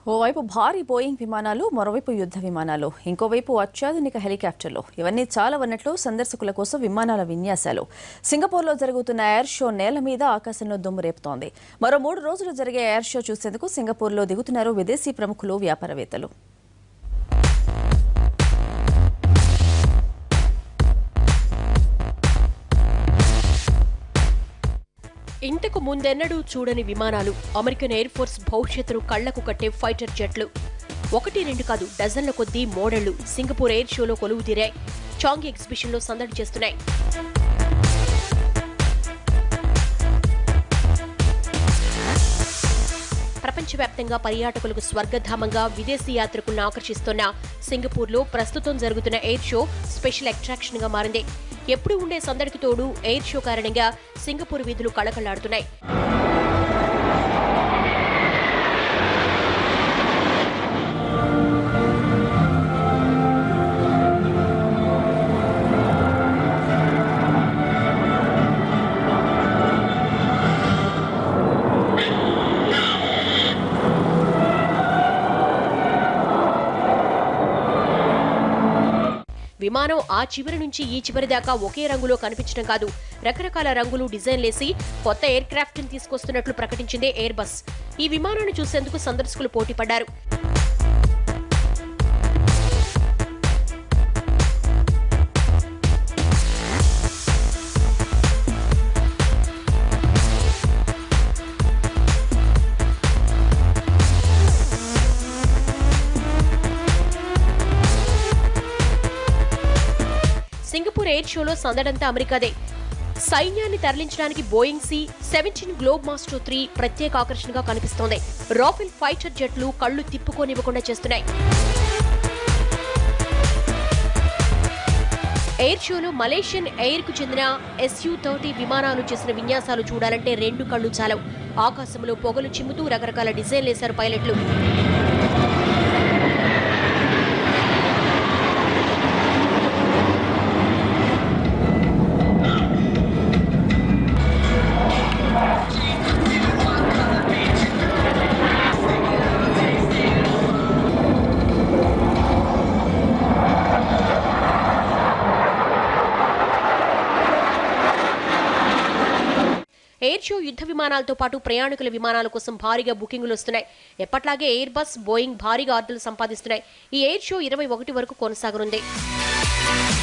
ఓవైపు భారీ బోయింగ్ విమానాలు మరోవైపు యుద్ధ విమానాలు ఇంకోవైపు అత్యాధునిక హెలికాప్టర్లు ఇవన్నీ చాలా ఉన్నట్లు సందర్శకుల కోసం విమానాల విన్యాసాలు సింగపూర్లో జరుగుతున్న ఎయిర్ షో నేల మీద ఆకాశంలో దుమ్ము రేపుతోంది మరో మూడు రోజులు జరిగే ఎయిర్ షో చూసేందుకు సింగపూర్లో దిగుతున్నారు విదేశీ ప్రముఖులు వ్యాపారవేత్తలు ఇంతకు ముందెన్నడూ చూడని విమానాలు అమెరికన్ ఎయిర్ ఫోర్స్ భవిష్యత్తును కళ్లకు కట్టే ఫైటర్ జెట్లు ఒకటి రెండు కాదు డజన్ల కొద్దీ మోడళ్లు సింగపూర్ ఎయిర్ షోలో కొలువు తీరాయి చాంగ్ ఎగ్జిబిషన్లో సందడి చేస్తున్నాయి ప్రపంచవ్యాప్తంగా పర్యాటకులకు స్వర్గధామంగా విదేశీ యాత్రికులను ఆకర్షిస్తున్న సింగపూర్లో ప్రస్తుతం జరుగుతున్న ఎయిర్ షో స్పెషల్ అట్రాక్షన్ గా మారింది ఎప్పుడు ఉండే సందడికి తోడు ఎయిర్ షో కారణంగా సింగపూర్ వీధులు కళకళలాడుతున్నాయి విమానం ఆ చివరి నుంచి ఈ చివరి దాకా ఒకే రంగులో కనిపించడం కాదు రకరకాల రంగులు డిజైన్లేసి కొత్త ఎయిర్ క్రాఫ్ట్ ని తీసుకొస్తున్నట్లు ప్రకటించింది ఎయిర్ బస్ ఈ విమానాన్ని చూసేందుకు సందర్శకులు పోటీ పడ్డారు సింగపూర్ ఎయిర్ షోలో సందడంతా అమెరికాదే సైన్యాన్ని తరలించడానికి Boeing C seventeen Globemaster three ప్రత్యేక ఆకర్షణగా కనిపిస్తోంది రాఫెల్ ఫైటర్ జెట్లు కళ్ళు తిప్పుకోనివ్వకుండా చేస్తున్నాయి ఎయిర్ షోలో మలేషియన్ ఎయిర్ కు చెందిన ఎస్యూ థర్టీ విమానాలు చేసిన విన్యాసాలు చూడాలంటే రెండు కళ్ళు చాలవు ఆకాశంలో పొగలు చిమ్ముతూ రకరకాల డిజైన్లు వేశారు పైలట్లు ఎయిర్ షో యుద్ధ విమానాలతో పాటు ప్రయాణికుల విమానాల కోసం భారీగా బుకింగులు వస్తున్నాయి ఎప్పట్లాగే ఎయిర్ బస్ బోయింగ్ భారీగా ఆర్డర్లు సంపాదిస్తున్నాయి ఈ ఎయిర్ షో ఇరవై ఒకటి వరకు కొనసాగనుంది